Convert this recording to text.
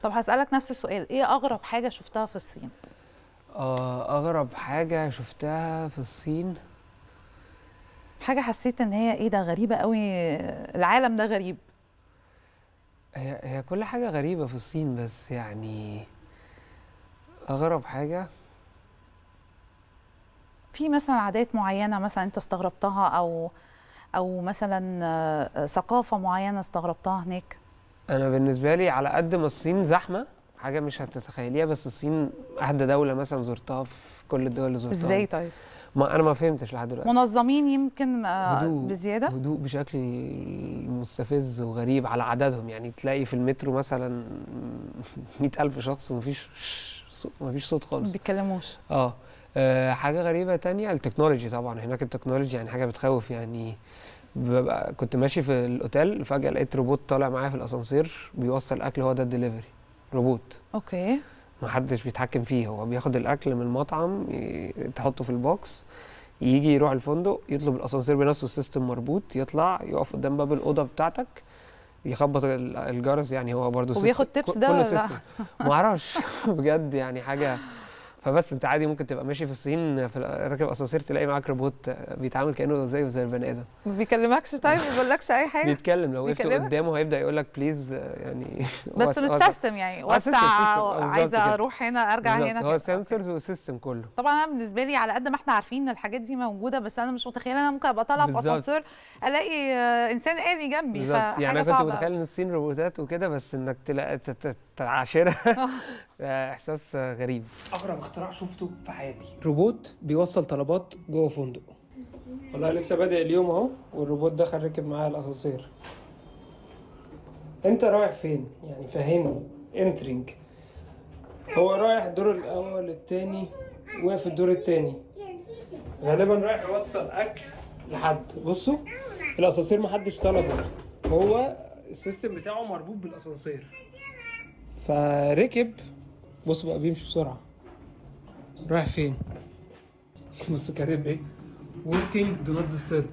طب هسألك نفس السؤال ايه اغرب حاجة شفتها في الصين آه اغرب حاجه شفتها في الصين حاجة حسيت ان هي ايه ده غريبة قوي العالم ده غريب هي هي كل حاجه غريبه في الصين بس يعني اغرب حاجه في مثلا عادات معينة مثلا انت استغربتها او او مثلا آه، ثقافة معينة استغربتها هناك انا بالنسبه لي على قد ما الصين زحمه حاجه مش هتتخيليها بس الصين اهدى دوله مثلا زرتها في كل الدول اللي زرتها ازاي طيب ما انا ما فهمتش لحد دلوقتي منظمين يمكن آه، هدوء بزيادة هدوء بشكل مستفز وغريب على عددهم يعني تلاقي في المترو مثلا مئة ألف شخص ومفيش مفيش صوت ما خالص بيتكلموش اه آه، حاجة غريبة تانية التكنولوجي طبعا هناك التكنولوجي يعني حاجة بتخوف يعني ببقى كنت ماشي في الأوتيل فجأة لقيت روبوت طالع معايا في الأسانسير بيوصل أكل هو ده الدليفري روبوت اوكي محدش بيتحكم فيه هو بياخد الأكل من المطعم ي- تحطه في البوكس يجي يروح الفندق يطلب الأسانسير بنفسه السيستم مربوط يطلع يقف قدام باب الأوضة بتاعتك يخبط ال- الجرس يعني هو برضه وبياخد tips ده كله ولا لا؟ سيستم معرفش بجد يعني حاجة فبس انت عادي ممكن تبقى ماشي في الصين في ال- راكب اسانسير تلاقي معاك روبوت بيتعامل كانه زيه زي البني ادم ما بيكلمكش طيب ما بيقولكش اي حاجة بيتكلم لو وقفت بيكلمك؟ قدامه هيبدا يقول لك بليز يعني بس هو- هو- مستسلم يعني آه، system- system. وسع آه، بالظبط عايزة كده. اروح هنا ارجع بالظبط. هنا هو كده. سنسورز والسيستم كله طبعا انا بالنسبه لي على قد ما احنا عارفين ان الحاجات دي موجوده بس انا مش متخيله انا ممكن ابقى طالعه في بالظبط. اسانسير الاقي آه، انسان آلي جنبي بالظبط يعني انا فحاجه كنت صعبه متخيل ان الصين روبوتات وكده بس انك تلاقي ت- ت- تعاشرها ده احساس غريب اغرب اختراع شفته في حياتي روبوت بيوصل طلبات جوه فندق والله لسه بادئ اليوم اهو والروبوت دخل ركب معايا الاسانسير انت رايح فين يعني فهمني انترينج هو رايح الدور الاول التاني واقف الدور التاني غالبا رايح يوصل اكل لحد بصوا الاسانسير محدش طلبه هو السيستم بتاعه مربوط بالاسانسير فركب بص بقى بيمشي بسرعه رايح فين بص كاتب ايه working do not disturb